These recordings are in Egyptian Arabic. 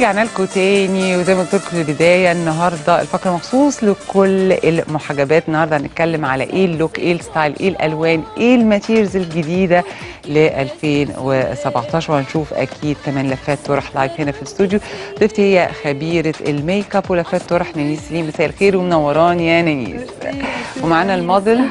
ورجعنا لكم تاني وزي ما قلت لكم في البدايه النهارده الفقره مخصوص لكل المحجبات النهارده هنتكلم على ايه اللوك ايه الستايل ايه الالوان ايه الماتيريالز الجديده ل 2017 وهنشوف اكيد كمان لفات طرح لايف هنا في الاستوديو ضيفتي هي خبيره الميك اب ولفات طرح نانيس سليم مساء الخير ومنوراني يا نانيس ومعانا الموديل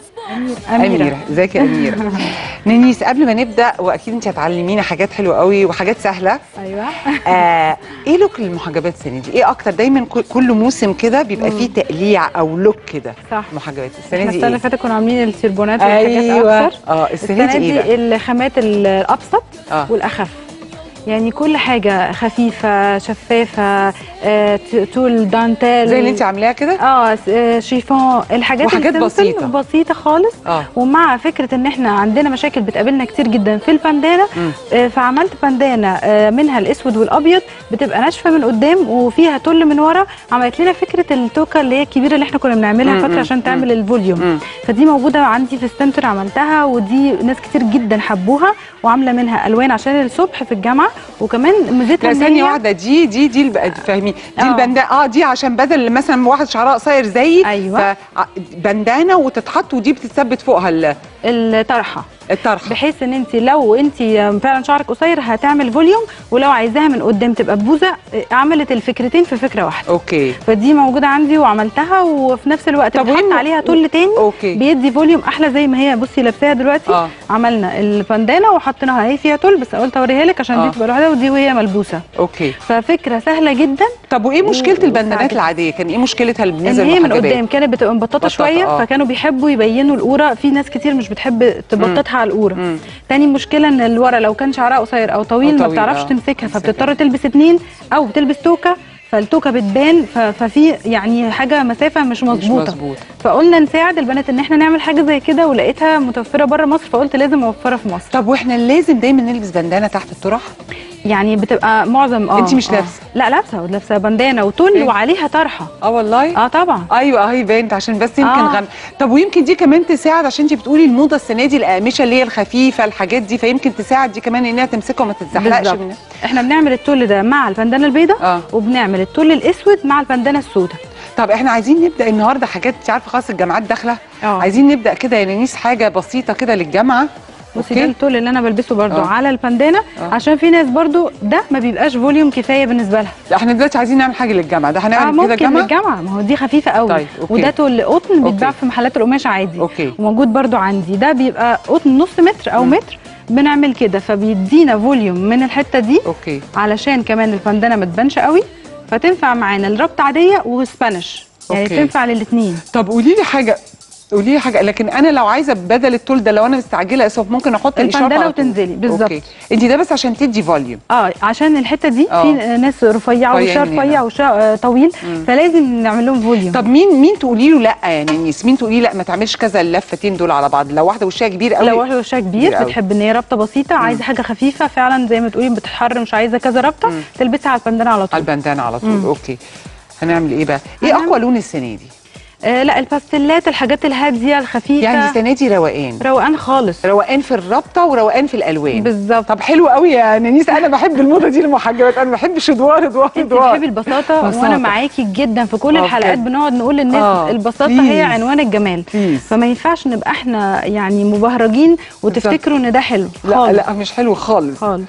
أميرة ازيك يا أميرة نانيس قبل ما نبدأ وأكيد أنت هتعلمينا حاجات حلوة قوي وحاجات سهلة ايوه آه إيه لوك المحجبات السنة دي؟ إيه أكتر دايما كل- كل موسم كده بيبقى فيه تقليع أو لوك كده صح محجبات السنة احنا دي السنه اللي إيه؟ فاتت كنا عاملين السيربونات والحاجات أيوه اكتر اه السنة دي إيه بقى؟ الخامات الابسط آه. والاخف يعني كل حاجه خفيفه شفافه آه، ت- تول دانتيل زي اللي أنت عاملاها كده؟ اه س- آه، شيفون الحاجات وحاجات السيمبل بسيطة. بسيطه خالص اه ومع فكره ان احنا عندنا مشاكل بتقابلنا كتير جدا في الباندانا مم. آه، فعملت باندانا آه، منها الاسود والابيض بتبقى ناشفه من قدام وفيها تل من ورا عملت لنا فكره التوكه اللي هي الكبيره اللي احنا كنا بنعملها مم، فتره مم، عشان تعمل الفوليوم مم. فدي موجوده عندي في السنتر عملتها ودي ناس كتير جدا حبوها وعامله منها الوان عشان الصبح في الجامعه وكمان ميزتها لا إن ثانية هي- واحدة دي دي دي الب- فاهمين دي آه. البندانة اه دي عشان بدل مثلا واحد شعرها قصير زيي أيوة. فبندانة وتتحط ودي بتتثبت فوقها ال- الطرحه الطرحة بحيث ان انت لو انت فعلا شعرك قصير هتعمل فوليوم ولو عايزاها من قدام تبقى ببوزه عملت الفكرتين في فكره واحده اوكي فدي موجوده عندي وعملتها وفي نفس الوقت طب وإيه بتحط الم- عليها تل تاني اوكي بيدي فوليوم احلى زي ما هي بصي لابساها دلوقتي اه عملنا الباندانا وحطيناها هي فيها تل بس قلت اوريها لك عشان آه. دي تبقى لوحدها ودي وهي ملبوسه اوكي ففكره سهله جدا طب وايه مشكله و- البندانات وساعدت. العاديه كان ايه مشكلتها ان بالنسبه هي من للمحجبات قدام كانت بتبقى مبططه مبططة، شويه آه. فكانوا بيحبوا يبينوا القوره في ناس كتير مش بتحب تبططها على القوره مم. تاني مشكله ان الورا لو كان شعرها قصير او طويل, أو ما طويل، بتعرفش آه. تمسكها تمسكها. فبتضطر تلبس اتنين او بتلبس توكه فالتوكه بتبان ف- ففي يعني حاجه مسافه مش مش مظبوطه مظبوط فقلنا نساعد البنات ان احنا نعمل حاجه زي كده ولقيتها متوفره بره مصر فقلت لازم اوفرها في مصر طب واحنا لازم دايما نلبس بندانه تحت الطرح يعني بتبقى معظم اه أنت مش آه. لابسة؟ لا لابسه لابسه بندانه وتل إيه؟ وعليها طرحه اه والله اه طبعا ايوه اهي بانت عشان بس يمكن آه. غم طب ويمكن دي كمان تساعد عشان انت بتقولي الموضه السنه دي الاقمشه اللي هي الخفيفه الحاجات دي فيمكن تساعد دي كمان انها تمسكها وما تتزحلقش بالظبط. منها احنا بنعمل التل ده مع البندانه البيضاء اه وبنعمل التل الاسود مع البندانه السوداء طب احنا عايزين نبدا النهارده حاجات انت عارفه خلاص الجامعات داخله اه عايزين نبدا كده يا نانيس حاجه بسيطه كده للجامعه بصي ده اوكي التول اللي انا بلبسه برضو آه. على البندانه آه. عشان في ناس برضو ده ما بيبقاش فوليوم كفايه بالنسبه لها احنا دلوقتي عايزين نعمل حاجه للجامعه ده اه هنعمل كده ممكن جامعه للجامعه ما هو دي خفيفه قوي طيب، أوكي. وده تول قطن بيتباع أوكي. في محلات القماش عادي اوكي وموجود برضو عندي ده بيبقى قطن نص متر او مم. متر بنعمل كده فبيدينا فوليوم من الحته دي اوكي علشان كمان البندانه ما تبانش قوي فتنفع معانا الربط عاديه وسبانش يعني أوكي. تنفع للاثنين طب قولي لي حاجه قولي لي حاجه لكن انا لو عايزه بدل التول ده لو انا مستعجله اسف ممكن احط الاشارب البندانه على طول. وتنزلي بالظبط اوكي انت ده بس عشان تدي فوليوم اه عشان الحته دي آه. في ناس رفيعه رفيعين وشها هنا. رفيع وشها طويل مم. فلازم نعمل لهم فوليوم طب مين مين تقولي له لا يا نانيس مين تقولي لا ما تعملش كذا اللفتين دول على بعض لو واحده وشها كبير قوي لو واحده وشها كبير كبير قوي. بتحب ان هي رابطه بسيطه عايزه حاجه خفيفه فعلا زي ما تقولي بتتحر مش عايزه كذا رابطه مم. تلبسها على البندانه على على طول البندانه على طول مم. اوكي هنعمل ايه بقى ايه هنعمل- اقوى لون السنه دي آه لا الباستيلات الحاجات الهاديه الخفيفه يعني السنه دي روقان روقان خالص روقان في الرابطه وروقان في الالوان بالظبط طب حلو قوي يا نانيس انا بحب الموضه دي المحجبات انا ما بحبش ادوار ادوار انت ادوار بتحبي البساطه بساطة. وانا معاكي جدا في كل آه، الحلقات بجد. بنقعد نقول للناس آه، البساطه هي please. عنوان الجمال بليز فما ينفعش نبقى احنا يعني مبهرجين وتفتكروا ان ده حلو لا خالص لا مش حلو خالص خالص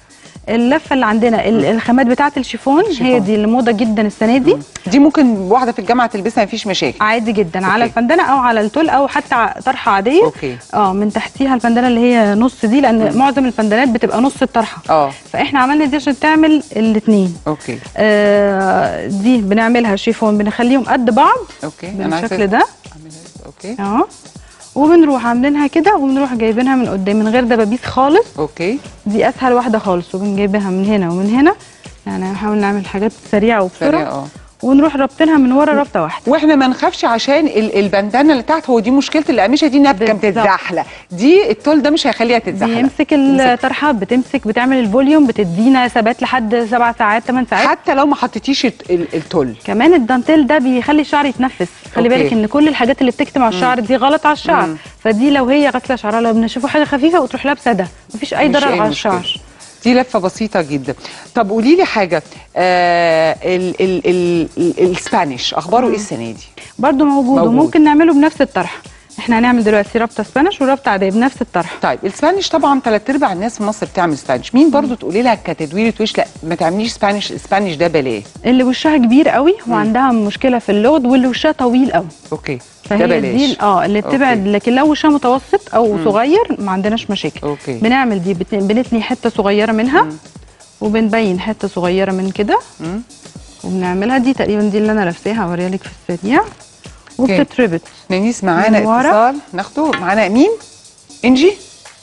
اللفه اللي عندنا ال- الخامات بتاعه الشيفون الشيفون. هي دي اللي موضه جدا السنه دي دي ممكن واحده في الجامعه تلبسها مفيش مشاكل عادي جدا على أوكي. البندانه او على التول او حتى ع- طرحه عاديه اوكي اه من تحتيها البندانه اللي هي نص دي لان معظم البندانات بتبقى نص الطرحه اه فاحنا عملنا دي عشان تعمل الاثنين اوكي آه دي بنعملها شيفون بنخليهم قد بعض اوكي انا عايزة بالشكل ده أعملها. اوكي اه وبنروح عاملينها كده وبنروح جايبينها من قدام من غير دبابيس خالص اوكي دي اسهل واحده خالص وبنجيبها من هنا ومن هنا يعني هنحاول نعمل حاجات سريعه سريع وبسرعه اه ونروح رابطينها من ورا رابطه واحده واحنا ما نخافش عشان ال- البندانه اللي تحت هو دي مشكله القميشه دي انها كانت بالظبط. بتتزحلق دي التول ده مش هيخليها تتزحلق بيمسك الطرحه بتمسك بتعمل الفوليوم بتدينا ثبات لحد سبع ساعات ثمان ساعات حتى لو ما حطيتيش الت- ال- التول كمان الدانتيل ده بيخلي الشعر يتنفس خلي أوكي. بالك ان كل الحاجات اللي بتكتم على الشعر دي غلط على الشعر مم. فدي لو هي غاسله شعرها لو بنشوفه حاجه خفيفه وتروح لابسه ده مفيش اي مش ضرر أي على مشكلة. الشعر دي لفه بسيطه جدا طب قولي لي حاجه آه ال ال ال ال الاسبانيش اخباره ايه السنه دي برضو موجود, موجود. وممكن نعمله بنفس الطرح احنا هنعمل دلوقتي رابطه سبانيش ورابطه عاديه بنفس الطرح طيب الاسبانيش طبعا ثلاث ارباع الناس في مصر بتعمل اسبانيش مين برضو تقولي لها كتدويره وش لا ما تعمليش اسبانيش اسبانيش ده بلاه اللي وشها كبير قوي وعندها مشكله في اللغد واللي وشها طويل قوي اوكي ده فهي بلاش دي اه اللي بتبعد أوكي. لكن لو وشها متوسط او صغير ما عندناش مشاكل أوكي. بنعمل دي بت- بنتني حته صغيره منها وبنبين حته صغيره من كده مم. وبنعملها دي تقريبا دي اللي انا لابساها هوريها لك في السريع وبتتربط نانيس معانا من ورا. اتصال ناخده معانا مين انجي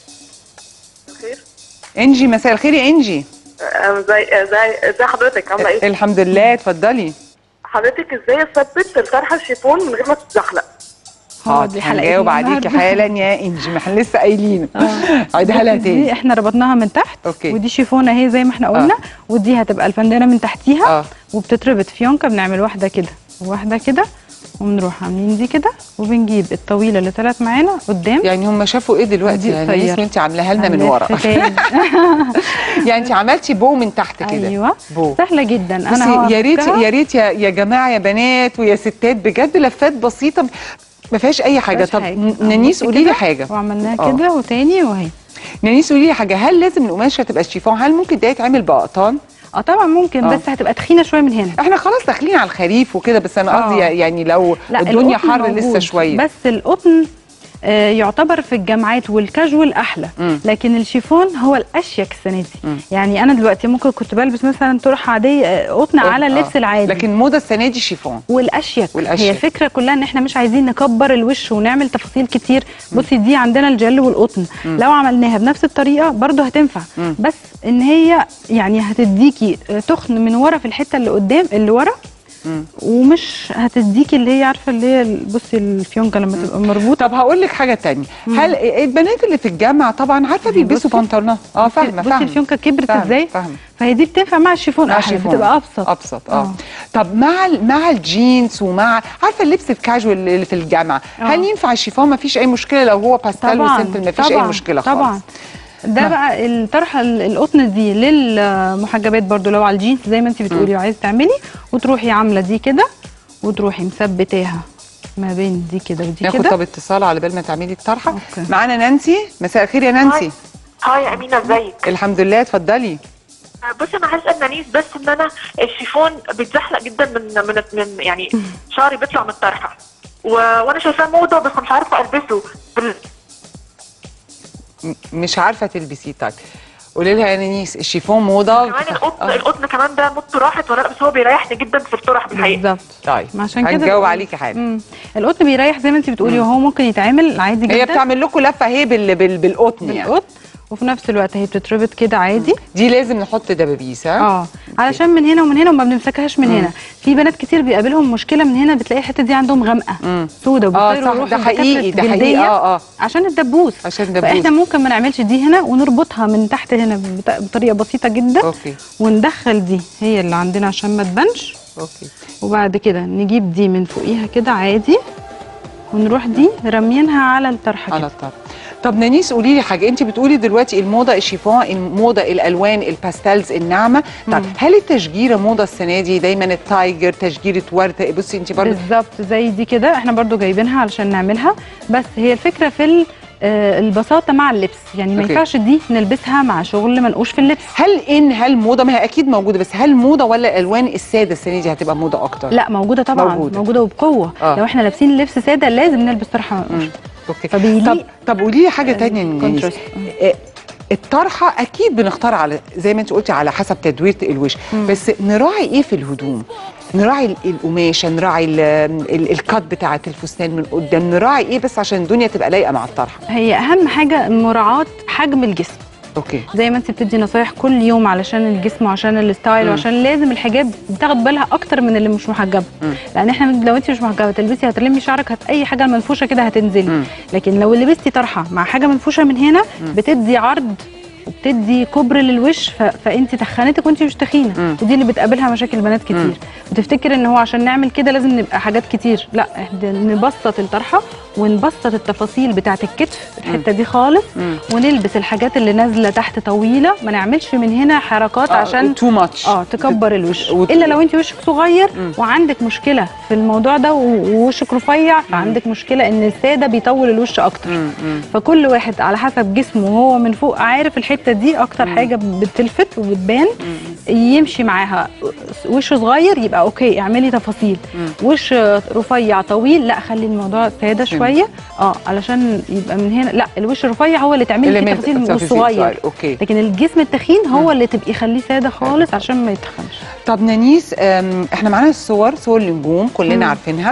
الخير انجي مساء الخير يا انجي آه، زي زي زي حضرتك عامله ايه؟ الحمد لله اتفضلي حضرتك ازاي اثبت الطرحه الشيفون من غير ما تتزحلق؟ اه، دي حاضر حلقتنا هنجاوب عليكي النهاردة. حالا يا انجي ما احنا لسه قايلين عيدها لها دي تاني احنا ربطناها من تحت أوكي. ودي شيفونه اهي زي ما احنا قلنا ودي هتبقى الفندانه من تحتيها اه. وبتتربط فيونكه بنعمل واحده كده وواحده كده وبنروح عاملين دي كده وبنجيب الطويله اللي طلعت معانا قدام يعني هم شافوا ايه دلوقتي دي يا نانيس قصيرة. وانت عاملاها لنا من هنلف ورا تاني. يعني انت عملتي بو من تحت كده ايوه بو سهله جدا انا بصي يا ريت هوقفها. يا ريت يا يا جماعه يا بنات ويا ستات بجد لفات بسيطه ما فيهاش اي حاجه مفيهاش طب حاجة. ن- آه، نانيس بصي قولي لي كده، حاجه وعملناها آه. كده وتاني وهي نانيس قولي لي حاجه هل لازم القماشه تبقى شيفون هل ممكن ده يتعمل بقطان اه طبعا ممكن آه. بس هتبقى تخينه شويه من هنا احنا خلاص داخلين على الخريف وكده بس انا قصدي آه. يعني لو لا الدنيا القطن حر لسه موجود، شويه بس القطن آه، يعتبر في الجامعات والكاجوال احلى مم. لكن الشيفون هو الاشيك السنه دي يعني انا دلوقتي ممكن كنت بلبس مثلا طرحه عاديه آه، قطن على اللبس آه. العادي لكن موضه السنه دي شيفون والاشيك. والأشيك. هي الفكره كلها ان احنا مش عايزين نكبر الوش ونعمل تفاصيل كتير بصي دي عندنا الجل والقطن لو عملناها بنفس الطريقه برضو هتنفع بس ان هي يعني هتديكي آه، تخن من ورا في الحته اللي قدام اللي ورا ومش هتديكي اللي هي عارفه اللي هي ال- بصي الفيونكه لما تبقى مربوطه طب هقول لك حاجه تانية هل البنات اللي في الجامعه طبعا عارفه بيلبسوا بصي. بنطلونات اه فاهمه بصي فاهمه الفيونكه كبرت فاهمة، ازاي فاهمه فهي دي بتنفع مع الشيفون مع احلى شيفون. بتبقى ابسط ابسط اه آه. طب مع ال- مع الجينز ومع عارفه اللبس الكاجوال اللي في الجامعه آه. هل ينفع الشيفون ما فيش اي مشكله لو هو باستيل طبعا وسيمبل ما فيش اي طبعا مشكله خالص طبعا ده بقى الطرحه ال- القطن دي للمحجبات برضو لو على الجينز زي ما انت بتقولي وعايزه تعملي وتروحي عامله دي كده وتروحي مثبتاها ما بين دي كده ودي ناخد كده طب اتصال على بال ما تعملي الطرحه أوكي. معانا نانسي مساء الخير يا نانسي هاي يا امينه ازيك؟ الحمد لله اتفضلي بصي انا هسال نانيس بس ان انا الشيفون بيتزحلق جدا من من من يعني شعري بيطلع من الطرحه و... وانا شايفاه موضه بس مش عارفه البسه بال... م- مش عارفه تلبسيه طيب قولي لها يا نانيس الشيفون موضه كمان القطن آه. القطن كمان ده موضته راحت ولا لا بس هو بيريحني جدا في الطرح بالحقيقه بالظبط طيب ما عشان كده هنجاوب بقول- عليكي حاجه مم. القطن بيريح زي ما انت بتقولي وهو ممكن يتعمل عادي جدا هي بتعمل لكم لفه هي بال... بال... بالقطن يعني بالقطن وفي نفس الوقت هي بتتربط كده عادي دي لازم نحط دبابيس ها اه علشان من هنا ومن هنا وما بنمسكهاش من هنا في بنات كتير بيقابلهم مشكله من هنا بتلاقي الحته دي عندهم غامقه سودا اه وبيطيروا صح يروحوا ده لدكاترة حقيقي ده حقيقي جلدية اه اه عشان الدبوس عشان الدبوس. فاحنا ممكن ما نعملش دي هنا ونربطها من تحت هنا بط- بطريقه بسيطه جدا اوكي وندخل دي هي اللي عندنا عشان ما تبانش اوكي وبعد كده نجيب دي من فوقيها كده عادي ونروح دي راميينها على الطرحه على كده الطرف طب نانيس قولي لي حاجه انت بتقولي دلوقتي الموضه الشيفون الموضه الالوان الباستلز الناعمه طب هل التشجيره موضه السنه دي دايما التايجر تشجيره ورده بصي انت برضه بالظبط زي دي كده احنا برضو جايبينها علشان نعملها بس هي الفكره في ال- آه، البساطه مع اللبس يعني ما أوكي. ينفعش دي نلبسها مع شغل منقوش في اللبس هل ان هل موضه ما هي اكيد موجوده بس هل موضه ولا الالوان الساده السنه دي هتبقى موضه اكتر لا موجوده طبعا موجودة. موجوده, موجودة وبقوه آه. لو احنا لابسين لبس ساده لازم نلبس طرحه منقوش اوكي فبيليق طب طب قولي لي حاجه تانية يا نانيس contrast. آه، الطرحه اكيد بنختار على زي ما انت قلتي على حسب تدويره الوش بس نراعي ايه في الهدوم نراعي ال- القماشه نراعي ال- ال- الكات بتاعه الفستان من قدام نراعي ايه بس عشان الدنيا تبقى لايقه مع الطرحه هي اهم حاجه مراعاه حجم الجسم اوكي زي ما انت بتدي نصايح كل يوم علشان الجسم وعشان الستايل مم. وعشان لازم الحجاب بتاخد بالها اكتر من اللي مش محجبه مم. لان احنا لو انت مش محجبه تلبسي هتلمي شعرك هت اي حاجه منفوشه كده هتنزلي مم. لكن لو لبستي طرحه مع حاجه منفوشه من هنا بتدي عرض وبتدي كبر للوش ف... فانت تخنتك وانت مش تخينه مم. ودي اللي بتقابلها مشاكل بنات كتير مم. وتفتكر ان هو عشان نعمل كده لازم نبقى حاجات كتير لا احنا نبسط الطرحه ونبسط التفاصيل بتاعه الكتف الحته دي خالص ونلبس الحاجات اللي نازله تحت طويله ما نعملش من هنا حركات عشان تو ماتش اه تكبر الوش وت- الا لو انت وشك صغير وعندك مشكله في الموضوع ده و- ووشك رفيع فعندك مشكله ان الساده بيطول الوش اكتر فكل واحد على حسب جسمه وهو من فوق عارف الحته دي اكتر حاجه بتلفت وبتبان يمشي معاها وش صغير يبقى اوكي اعملي تفاصيل وش رفيع طويل لا خلي الموضوع ساده شويه اه علشان يبقى من هنا لا الوش الرفيع هو اللي تعملي فيه اللي تفاصيل تفاصيل والصغير صغير، أوكي. لكن الجسم التخين هو اللي تبقي خليه ساده خالص عشان ما يتخنش طب نانيس أم، احنا معانا الصور صور النجوم كلنا عارفينها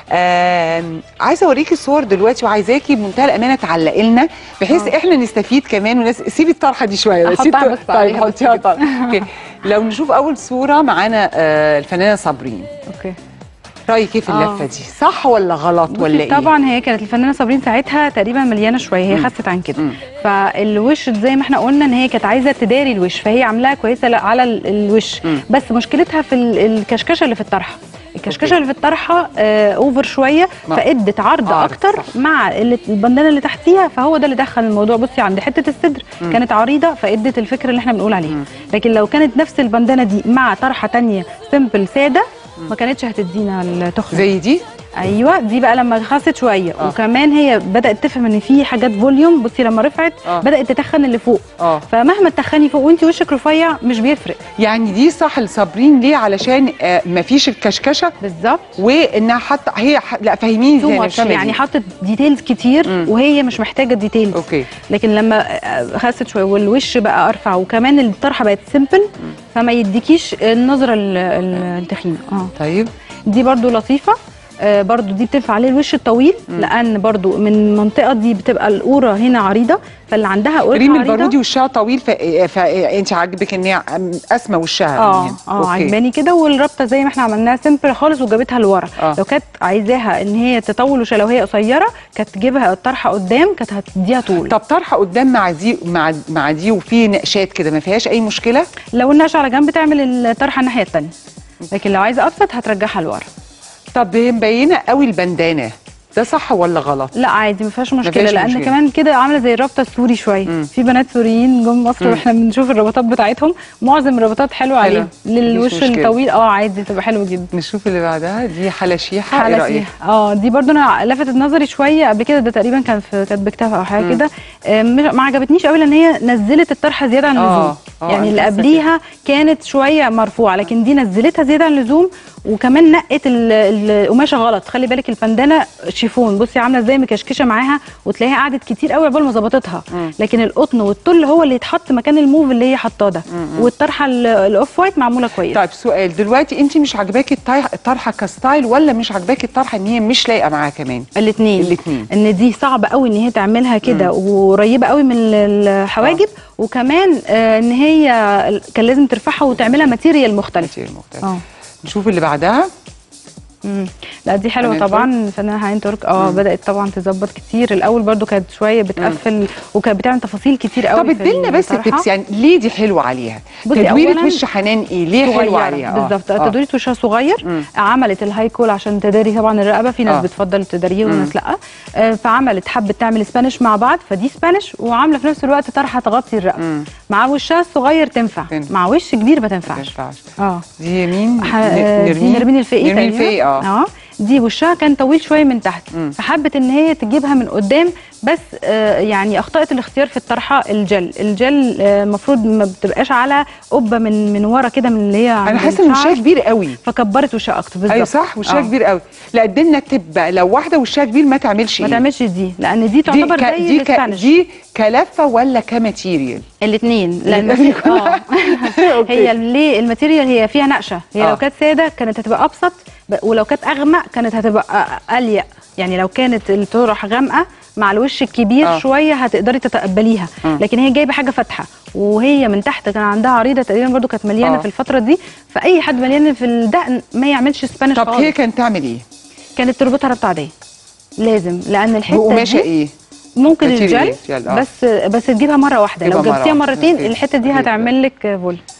آم، عايزه اوريكي الصور دلوقتي وعايزاكي بمنتهى الامانه تعلقي لنا بحيث آه. احنا نستفيد كمان وناس سيبي الطرحه دي شويه أحطها سيبي- بس طيب عليها بس حطيها كده. طبعا اوكي لو نشوف اول صوره معانا آه، الفنانه صابرين اوكي رايك ايه في آه. اللفه دي صح ولا غلط ولا بصي ايه طبعا هي كانت الفنانه صابرين ساعتها تقريبا مليانه شويه هي خست عن كده مم. فالوش زي ما احنا قلنا ان هي كانت عايزه تداري الوش فهي عاملاها كويسه ل- على ال- الوش مم. بس مشكلتها في ال- الكشكشه اللي في الطرحه الكشكشه أوكي. اللي في الطرحه آه اوفر شويه ما- فادت عرض عرض، اكتر صح. مع اللي- البندانه اللي تحتيها فهو ده اللي دخل الموضوع بصي عند حته الصدر كانت عريضه فادت الفكره اللي احنا بنقول عليها لكن لو كانت نفس البندانه دي مع طرحه تانية سيمبل ساده ما كانتش هتدينا التخن زي دي ايوه دي بقى لما خست شويه آه. آه. وكمان هي بدات تفهم ان في حاجات فوليوم بصي لما رفعت آه. آه. بدات تتخن اللي فوق اه فمهما تخني فوق وانت وشك رفيع مش بيفرق يعني دي صح لصابرين ليه علشان آه مفيش الكشكشه بالظبط وانها حتى هي ح... لا فهميني تو زي ماتش يعني حطت ديتيلز كتير مم. وهي مش محتاجه ديتيلز اوكي لكن لما آه، خست شويه والوش بقى ارفع وكمان الطرحه بقت سيمبل فما يديكيش النظره ال- ال- التخينه اه طيب دي برضو لطيفه آه، برضو دي بتنفع عليه الوش الطويل لان برضو من المنطقه دي بتبقى القوره هنا عريضه فاللي عندها قوره ريم عريضه البارودي وشها طويل فانت عاجبك ان هي اسمى وشها اه يعني. اه عجباني كده والرابطه زي ما احنا عملناها سيمبل خالص وجابتها لورا آه. لو كانت عايزاها ان هي تطول وشها لو هي قصيره كانت تجيبها الطرحه قدام كانت هتديها طول طب طرحه قدام مع دي مع مع دي وفي نقشات كده ما فيهاش اي مشكله لو النقش على جنب تعمل الطرحه الناحيه الثانيه لكن لو عايزه ابسط هترجعها لورا طب هي مبينه قوي البندانه ده صح ولا غلط لا عادي ما فيهاش مشكله فيهاش لان مشكلة. كمان كده عامله زي الرابطه السوري شويه مم. في بنات سوريين جم مصر واحنا بنشوف الرباطات بتاعتهم معظم الرباطات حلوه عليهم للوش مفيش مشكلة. الطويل اه عادي تبقى حلوه جدا نشوف اللي بعدها دي حاله شيحه ايه حالة رايك فيها اه دي برضو انا لفتت نظري شويه قبل كده ده تقريبا كان في كانت بكتافها او حاجه كده آه، مش- ما عجبتنيش قوي لان هي نزلت الطرحه زياده عن آه، اللزوم آه، يعني أنا اللي حاسة قبليها كانت شويه مرفوعه لكن دي نزلتها زياده عن اللزوم وكمان نقت ال- ال- القماشه غلط خلي بالك البندانه شيفون بصي عامله ازاي مكشكشه معاها وتلاقيها قعدت كتير قوي عقبال ما ظبطتها لكن القطن والطل هو اللي يتحط مكان الموف اللي هي حطاه ده والطرحه ال- الاوف وايت معموله كويس طيب سؤال دلوقتي انت مش عاجباكي الطي- الطرحه كستايل ولا مش عاجباكي الطرحه ان هي مش لايقه معاها كمان الاثنين الاتنين. ان دي صعبه قوي ان هي تعملها كده وقريبه قوي من ال- الحواجب وكمان آه ان هي كان لازم ترفعها وتعملها ماتيريال مختلف كتير مختلف اه نشوف اللي بعدها مم. لا دي حلوه حنان طبعا الفنانه حنان ترك اه بدات طبعا تظبط كتير الاول برضو كانت شويه بتقفل وكانت بتعمل تفاصيل كتير قوي طب في اديلنا بس الطرحة. تبس يعني ليه دي حلوه عليها بصي، تدويره أولاً وش حنان ايه ليه حلوه صغيرة. عليها آه، بالظبط آه. تدويره وشها صغير مم. عملت الهاي كول عشان تداري طبعا الرقبه في ناس آه. بتفضل تداريه وناس لا آه، فعملت حبت تعمل سبانيش مع بعض فدي سبانيش وعامله في نفس الوقت طرحه تغطي الرقبه مم. مع وشها الصغير تنفع تنفع. مع وش كبير ما ما تنفعش ينفعش اه دي مين ح- آه، دي نرمين الفقي نرمين تقريباً. الفقي اه اه دي وشها كان طويل شويه من تحت مم. فحبت ان هي تجيبها من قدام بس آه يعني اخطات الاختيار في الطرحه الجل الجل المفروض ما بتبقاش على قبه من من ورا كده من اللي هي عند انا حاسه ان الشعر. وشها كبير قوي فكبرت وشها اكتر بالظبط ايوه صح وشها آه. كبير قوي لا ادينا تب بقى لو واحده وشها كبير ما تعملش ما ايه تعملش دي لان دي دي تعتبر ك... زي دي ك... الاسبانيش دي كلفه ولا كماتيريال الاثنين لان الاتنين في- اه أوكي. هي ليه الماتيريال هي فيها نقشه هي آه. لو كانت ساده كانت هتبقى ابسط ب- ولو كانت اغمق كانت هتبقى أ- اليق يعني لو كانت الطرح غامقه مع الوش الكبير آه. آه. شويه هتقدري تتقبليها آه. لكن هي جايبه حاجه فاتحه وهي من تحت كان عندها عريضه تقريبا برضو كانت مليانه آه. في الفتره دي فاي حد مليان في الدقن ما يعملش سبانيش طب خالص هي كانت تعمل ايه كانت تربطها ربطه عاديه لازم لان الحته بقماشه دي ايه ممكن ماتيريال الجل جل، آه. بس بس تجيبها مره واحده لو تجيبها مرة جبتيها واحدة. مرتين أوكي. الحته دي أوكي. هتعمل لك فول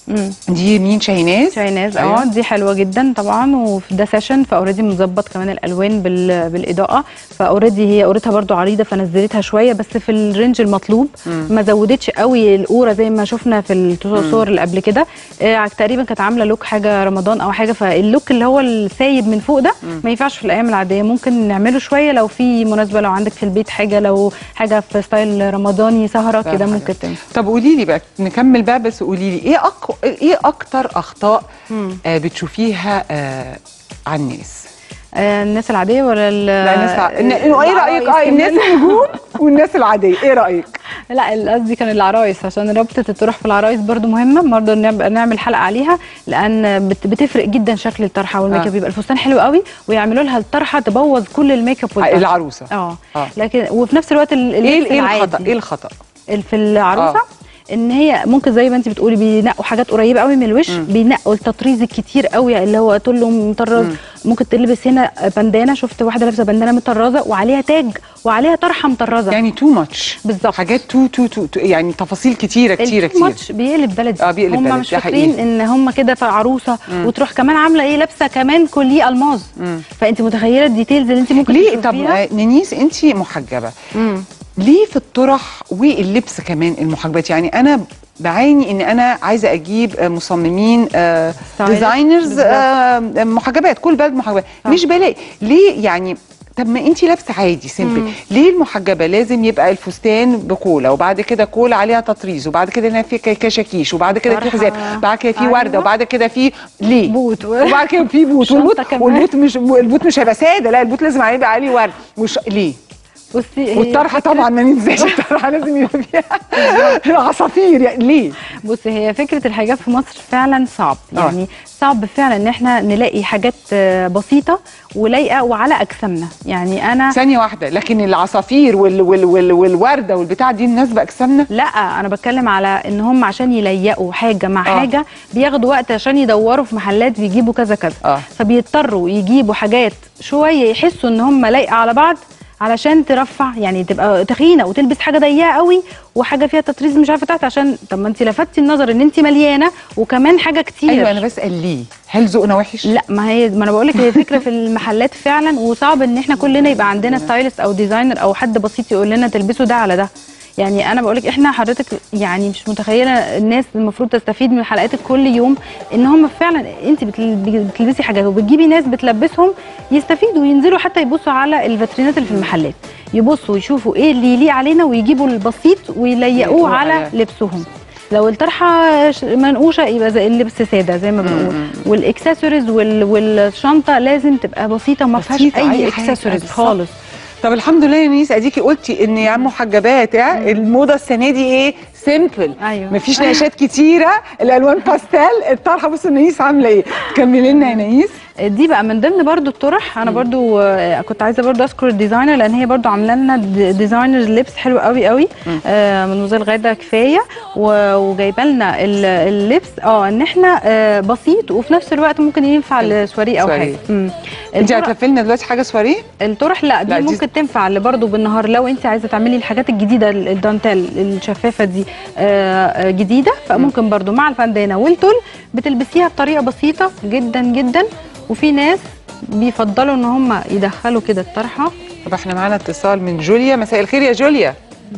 مم. دي مين شاهيناز شايناز أيوة. اه دي حلوه جدا طبعا وفي ده سيشن فاوريدي مظبط كمان الالوان بال... بالاضاءه فاوريدي هي قورتها برضو عريضه فنزلتها شويه بس في الرينج المطلوب ما زودتش قوي القوره زي ما شفنا في الصور اللي قبل كده آه تقريبا كانت عامله لوك حاجه رمضان او حاجه فاللوك اللي هو السايب من فوق ده ما ينفعش في الايام العاديه ممكن نعمله شويه لو في مناسبه لو عندك في البيت حاجه لو حاجه في ستايل رمضاني سهره كده ممكن تنفع طب قولي لي بقى نكمل بقى بس قولي لي ايه أك... ايه اكتر اخطاء آه بتشوفيها آه على الناس آه الناس العاديه ولا ال- لا الناس ع... إن... إنه ايه رايك اه العرايس الناس كمان؟ النجوم والناس العاديه ايه رايك لا قصدي كان العرايس عشان ربطه الطرح في العرايس برضو مهمه برضو نبقى نعمل حلقه عليها لان بت- بتفرق جدا شكل الطرحه والميك اب آه. بيبقى الفستان حلو قوي ويعملوا لها الطرحه تبوظ كل الميك اب والطرحة. العروسه اه آه. لكن وفي نفس الوقت ال- ايه اللبس ايه العادي الخطا ايه الخطا ال- في العروسه آه. ان هي ممكن زي ما انت بتقولي بينقوا حاجات قريبه قوي من الوش بينقوا التطريز الكتير قوي اللي هو تقول له مطرز ممكن تلبس هنا بندانه شفت واحده لابسه بندانه مطرزه وعليها تاج وعليها طرحه مطرزه يعني تو ماتش بالظبط. حاجات تو تو تو تو- يعني تفاصيل كتيره كتيره التو كتير ماتش بيقلب بلدي آه، بيقلب هم بلدي، مش ده فاكرين حقيقي. ان هم كده في عروسه وتروح كمان عامله ايه لابسه كمان كوليه الماظ فانت متخيله الديتيلز اللي انت ممكن ليه طب تشوفيها آه، نانيس انت محجبه مم. ليه في الطرح واللبس كمان المحجبات يعني انا بعاني ان انا عايزه اجيب آه، مصممين آه، Stylist. ديزاينرز بالظبط. آه، محجبات كل بلد محجبات صح. مش بلاقي ليه يعني طب ما انت لابسه عادي سيمبل ليه المحجبه لازم يبقى الفستان بكوله وبعد كده كوله عليها تطريز وبعد كده هنا في ك- كشاكيش وبعد كده في طرحة. حزام بعد كده في أيوة. ورده وبعد كده في ليه بوت. وبعد كده في بوت شنطة والبوت كمان. والبوت مش البوت مش هيبقى ساده لا البوت لازم يبقى عليه ورد وش ليه بصي هي والطرحه فكرة- طبعا ما ننساش الطرحه لازم يبقى فيها عصافير يعني ليه؟ بصي هي فكره الحجاب في مصر فعلا صعب آه. يعني صعب فعلا ان احنا نلاقي حاجات آه، بسيطه ولايقه وعلى اجسامنا يعني انا ثانيه واحده لكن العصافير وال وال وال والورده والبتاع دي مناسبه اجسامنا لا انا بتكلم على ان هم عشان يليقوا حاجه مع آه. حاجه بياخدوا وقت عشان يدوروا في محلات بيجيبوا كذا كذا آه. فبيضطروا يجيبوا حاجات شويه يحسوا ان هم لايقه على بعض علشان ترفع يعني تبقى تخينه وتلبس حاجه ضيقه قوي وحاجه فيها تطريز مش عارفه تحت عشان طب ما انت لفتي النظر ان انت مليانه وكمان حاجه كتير ايوه انا بسال ليه؟ هل ذوقنا وحش؟ لا ما هي ما انا بقول لك هي فكره في المحلات فعلا وصعب ان احنا كلنا يبقى عندنا ستايلست او ديزاينر او حد بسيط يقول لنا تلبسوا ده على ده يعني انا بقول لك احنا حضرتك يعني مش متخيله الناس المفروض تستفيد من حلقاتك كل يوم ان هم فعلا انت بتل- بتلبسي حاجات وبتجيبي ناس بتلبسهم يستفيدوا وينزلوا حتى يبصوا على الفاترينات اللي في المحلات يبصوا يشوفوا ايه اللي يليق علينا ويجيبوا البسيط ويليقوه يليقوه على على- لبسهم لو الطرحه ش- منقوشه يبقى زي اللبس ساده زي ما بنقول والاكسسوارز وال... والشنطه لازم تبقى بسيطه ما فيهاش بسيطة، اي أي حاجة، اكسسوارز بالظبط. خالص طب الحمد لله يا نيس اديكي قلتي ان يا محجبات ها الموضه السنه دي ايه؟ سيمبل أيوة. مفيش نقاشات كتيره الالوان باستيل الطرحه بص نيس عامله ايه؟ كملي لنا يا نيس دي بقى من ضمن برضو الطرح انا برضو آه، كنت عايزه برضو اذكر الديزاينر لان هي برضو عامله لنا د- ديزاينر لبس حلو قوي قوي آه من وزاره غاده كفايه و- وجايبه لنا ال- اللبس اه ان احنا آه بسيط وفي نفس الوقت ممكن ينفع لسواريه او سواريه. حاجه مم. انت الطرح- هتلفي لنا دلوقتي حاجه سواريه؟ الطرح لا دي, لا، دي- ممكن تنفع اللي برضه بالنهار لو انت عايزه تعملي الحاجات الجديده ال- الدانتيل الشفافه دي آه، آه، جديده فممكن برضه مع الفندانه والتول بتلبسيها بطريقه بسيطه جدا جدا وفي ناس بيفضلوا ان هم يدخلوا كده الطرحه طب احنا معانا اتصال من جوليا مساء الخير يا جوليا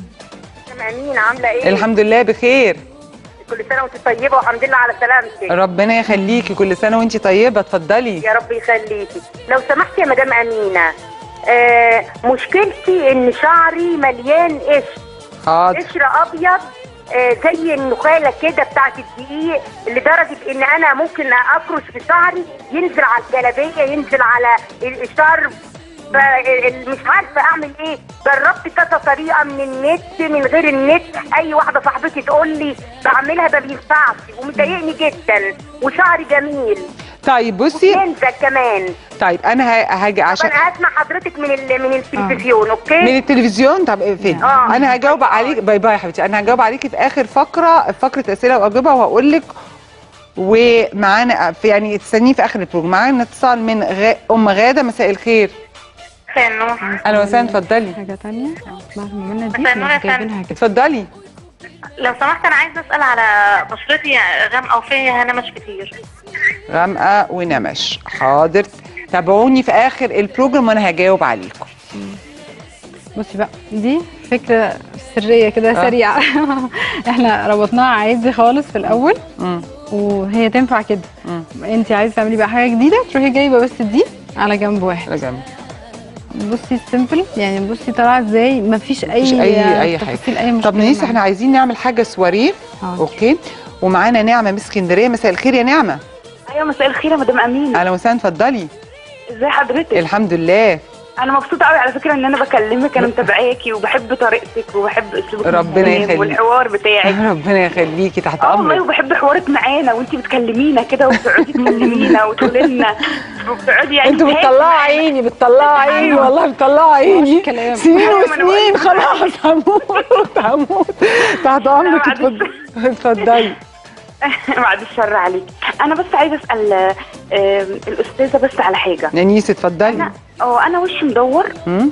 امين عامله ايه الحمد لله بخير كل سنه وانت طيبه والحمد لله على سلامتك ربنا يخليكي كل سنه وانت طيبه اتفضلي يا رب يخليكي لو سمحتي يا مدام امينه آه مشكلتي ان شعري مليان قشر حاضر قشر ابيض آه زي النخاله كده بتاعت الدقيق لدرجه ان انا ممكن اكرش في شعري ينزل على الجلابيه ينزل على الشعر ف- مش عارفه اعمل ايه جربت كذا طريقه من النت من غير النت اي واحده صاحبتي تقول لي بعملها ما بينفعش ومضايقني جدا وشعري جميل طيب بصي ينزل كمان طيب انا ه- هاجي طب عشان انا هسمع حضرتك من ال- من التلفزيون اوكي من التلفزيون طب فين آه. انا هجاوب عليك باي باي يا حبيبتي انا هجاوب عليكي في اخر فقره فقره اسئله واجوبه وهقول لك ومعانا في يعني تستنيه في اخر البروجرام معانا اتصال من غ... ام غاده مساء الخير فنون اهلا وسهلا اتفضلي حاجه تانية بعد ما عملنا دي مساء النور يا نروح جايبينها كده اتفضلي لو سمحت انا عايزه اسال على بشرتي غامقه وفيها نمش كتير غامقه ونمش حاضر تابعوني في اخر البروجرام وانا هجاوب عليكم بصي بقى دي فكره سريه كده آه. سريعه احنا ربطناها عادي خالص في الاول مم. وهي تنفع كده مم. انت عايزه تعملي بقى حاجه جديده تروحي جايبه بس دي على جنب واحد على جنب بصي السيمبل يعني بصي طالعه ازاي مفيش اي مفيش اي اي حاجه تفاصيل اي طب مشكلة نيس معاها. احنا عايزين نعمل حاجه سواريه آه. اوكي ومعانا نعمه من اسكندريه مساء الخير يا نعمه ايوه مساء الخير يا مدام امين اهلا وسهلا اتفضلي ازي حضرتك الحمد لله انا مبسوطه قوي على فكره ان انا بكلمك انا متابعاكي وبحب طريقتك وبحب اسلوبك ربنا الجميل يخليك. والحوار بتاعك ربنا يخليكي تحت اه والله امرك وبحب حوارك معانا وانت بتكلمينا كده وبتقعدي تكلمينا وتقولي لنا وبتقعدي يعني انتوا تهاجمي بتطلعوا معانا. عيني بتطلعوا عيني والله بتطلعوا عيني مش كلام. سنين أيوة، ما أنا وسنين بقول. خلاص هموت هموت تحت امرك بعد اتفضلي اتفضلي بعد الشر عليك انا بس عايزه اسال آه، آه، الاستاذه بس على حاجه نانيس اتفضلي انا اه انا وشي مدور مم.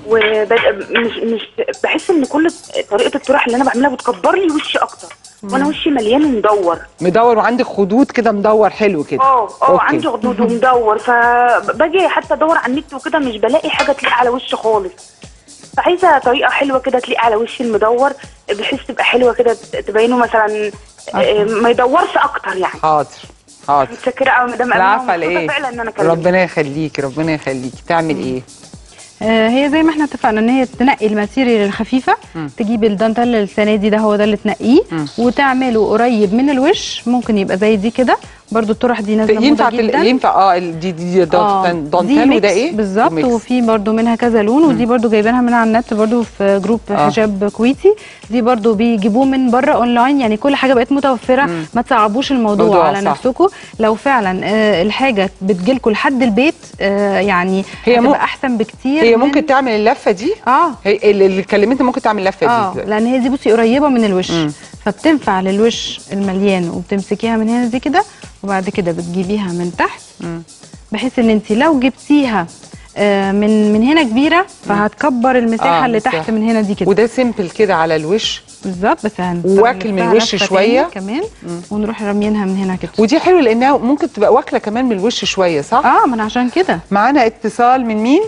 ومش مش بحس ان كل طريقه الطرح اللي انا بعملها بتكبر لي وشي اكتر وانا وشي مليان ومدور مدور وعندك خدود كده مدور حلو كده اه اه أوكي. عندي غدود ومدور فباجي حتى ادور على النت وكده مش بلاقي حاجه تليق على وشي خالص فعايزه طريقه حلوه كده تليق على وشي المدور بحيث تبقى حلوه كده تبينه مثلا آه، ما يدورش اكتر يعني حاضر حاضر متشكره قوي مدام العفو على ايه فعلا ان انا كلمت ربنا يخليكي ربنا يخليكي تعمل ايه آه، هي زي ما احنا اتفقنا ان هي تنقي الماتيريال الخفيفه مم. تجيب الدانتال السنه دي ده هو ده اللي تنقيه مم. وتعمله قريب من الوش ممكن يبقى زي دي كده برضو الطرح دي نازله ينفع موضة تل... جدا ينفع اه ال- دي دي دي آه، دان- دي دانتيل وده ميكس ايه بالظبط ميكس. وفي برضو منها كذا لون ودي برضو جايبينها من على النت برضو في جروب آه. حجاب كويتي دي برضو بيجيبوه من بره اونلاين يعني كل حاجه بقت متوفره مم. ما تصعبوش الموضوع موضوع على صح. نفسكم لو فعلا آه، الحاجه بتجيلكم لحد البيت آه، يعني هي هتبقى مم- احسن بكتير هي من- ممكن تعمل اللفه دي اه هي اللي اللي كلمتني ممكن تعمل اللفه اه دي دلوقتي. لان هي دي بصي قريبه من الوش مم. فبتنفع للوش المليان وبتمسكيها من هنا دي كده وبعد كده بتجيبيها من تحت مم. بحيث ان انت لو جبتيها آه، من من هنا كبيره فهتكبر المساحه آه، اللي مساحة. تحت من هنا دي كده وده سيمبل كده على الوش بالظبط بس هنضطر واكل من نلفها الوش لفة شوية. تاني كمان ونروح راميينها من هنا كده ودي حلو لانها ممكن تبقى واكله كمان من الوش شويه صح اه ما انا عشان كده معانا اتصال من مين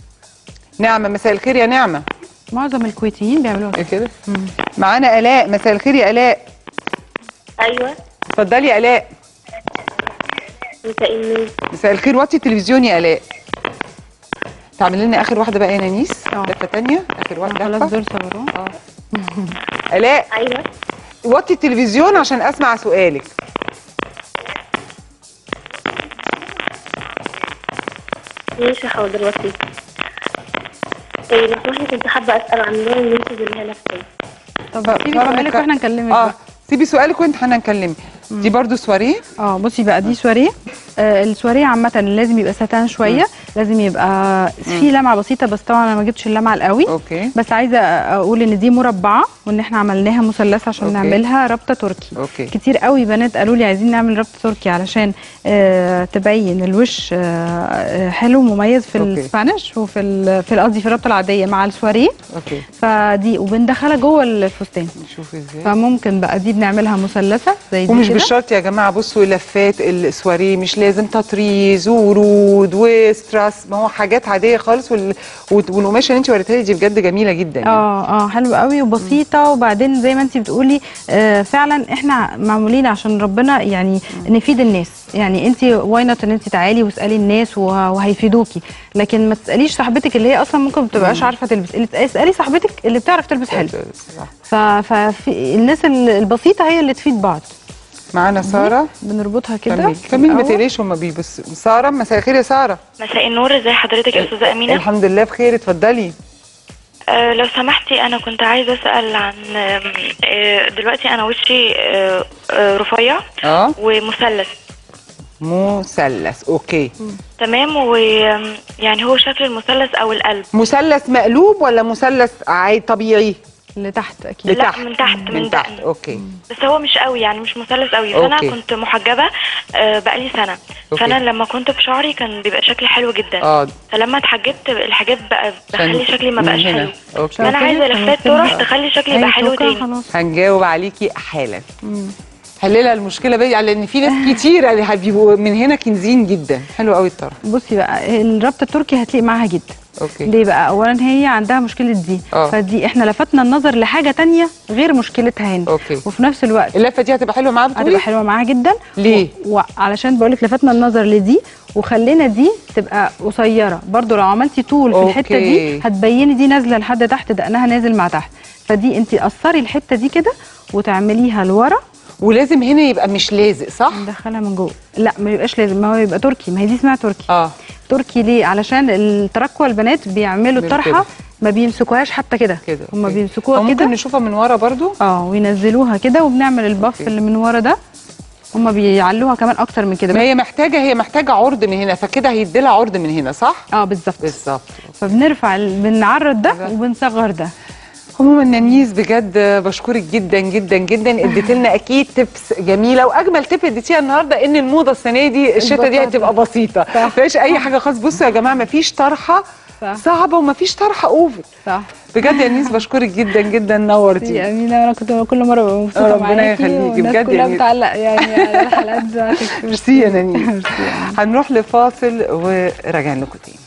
نعمه مساء الخير يا نعمه معظم الكويتيين بيعملوها ايه كده كده معانا الاء مساء الخير يا الاء ايوه اتفضلي يا الاء مساء النور مساء الخير وطي التلفزيون يا الاء تعمل لنا اخر واحده بقى يا نانيس آه. لفه ثانيه اخر واحده خلاص لفة. دول صبروا الاء ايوه وطي التلفزيون عشان اسمع سؤالك ماشي حاضر وطي إيه لو سمحتي كنت حابة أسأل عن نوع المنتج اللي هي لابساه طب سيبي فرح سؤالك الك- واحنا نكلمك اه بقى. سيبي سؤالك وانت هنكلمك دي برضو سواريه اه بصي بقى دي سواريه آه السواريه عامه لازم يبقى ستان شويه لازم يبقى في لمعه بسيطه بس طبعا انا ما جبتش اللمعه القوي اوكي بس عايزه اقول ان دي مربعه وان احنا عملناها مثلث عشان أوكي. نعملها رابطه تركي اوكي كتير قوي بنات قالوا لي عايزين نعمل ربط تركي علشان آه تبين الوش آه آه، حلو مميز في أوكي. الاسبانيش وفي ال- في قصدي في الربطه العاديه مع السواريه اوكي فدي وبندخلها جوه الفستان نشوف ازاي فممكن بقى دي بنعملها مثلثه زي دي ومش كده. بالشرط يا جماعه بصوا لفات السواريه مش لازم تطريز وورود وستراس ما هو حاجات عاديه خالص وال... وت- والقماشه اللي انت وريتها لي دي بجد جميله جدا يعني. اه اه حلوه قوي وبسيطه وبعدين زي ما انت بتقولي آه فعلا احنا معمولين عشان ربنا يعني نفيد الناس يعني انت واي نوت ان انت تعالي واسالي الناس وه- وهيفيدوكي لكن ما تساليش صاحبتك اللي هي اصلا ممكن ما بتبقاش عارفه تلبس اللي اسالي صاحبتك اللي بتعرف تلبس حلو صح. ف- ففي الناس ال- البسيطه هي اللي تفيد بعض معانا ساره بنربطها كده كملي في كملي ما الأول. تقلقيش هما بيبصوا ساره مساء الخير يا ساره مساء النور ازي حضرتك يا استاذه امينه الحمد لله بخير اتفضلي آه لو سمحتي انا كنت عايزه اسال عن آم، آه دلوقتي انا وشي آه آه رفيع اه ومثلث مثلث اوكي تمام ويعني هو شكل المثلث او القلب مثلث مقلوب ولا مثلث عادي طبيعي لتحت اكيد لا، لتحت من تحت، من من تحت دقن. اوكي بس هو مش قوي يعني مش مثلث قوي فانا أوكي. كنت محجبه آه، بقالي سنه أوكي. فانا لما كنت في شعري كان بيبقى شكلي حلو جدا اه فلما اتحجبت الحجاب بقى بخلي شكلي ما من بقاش هنا. حلو اوكي فانا عايزه لفات طرح تخلي شكلي يبقى أي حلو توكة تاني خلاص هنجاوب عليكي حالا حللها المشكله بقى لان في ناس كتير اللي بيبقوا من هنا كنزين جدا حلو قوي الطرف بصي بقى الربط التركي هتليق معاها جدا اوكي ليه بقى اولا هي عندها مشكله دي آه. فدي احنا لفتنا النظر لحاجه تانية غير مشكلتها هنا أوكي. وفي نفس الوقت اللفه دي هتبقى حلوه معاها بتقولي هتبقى حلوه معاها جدا ليه؟ و- وعلشان بقولك لفتنا النظر لدي وخلينا دي تبقى قصيره برضو لو عملتي طول في الحته أوكي. دي هتبيني دي نازله لحد تحت دقنها نازل مع تحت فدي انت قصري الحته دي كده وتعمليها لورا ولازم هنا يبقى مش لازق صح ندخلها من جوه لا ما يبقاش لازم ما هو يبقى تركي ما هي دي اسمها تركي اه تركي ليه علشان التركوه البنات بيعملوا من الطرحه كده. ما بيمسكوهاش حتى كده كده هم أوكي. بيمسكوها ممكن كده نشوفها من ورا برضو اه وينزلوها كده وبنعمل البف أوكي. اللي من ورا ده هم بيعلوها كمان اكتر من كده ما هي محتاجه هي محتاجه عرض من هنا فكده هيديلها عرض من هنا صح اه بالظبط بالظبط فبنرفع ال- بنعرض ده بالظبط. وبنصغر ده عموما نانيس بجد بشكرك جدا جدا جدا اديت لنا اكيد تبس جميله واجمل تip اديتيها النهارده ان الموضه السنه دي الشتا دي البساطة. هتبقى بسيطه صح. ما فيهاش اي حاجه خالص بصوا يا جماعه ما فيش طرحه صح. صعبه وما فيش طرحه اوفر صح بجد يا نيس بشكرك جدا جدا نورتي يا امينه انا كنت كل مره ببقى مبسوطه ربنا معاكي يخليكي، والناس بجد كلها يعني. بتعلق يعني على الحلقات بتاعتك ميرسي يا نانيس هنروح لفاصل وراجعين لكم تاني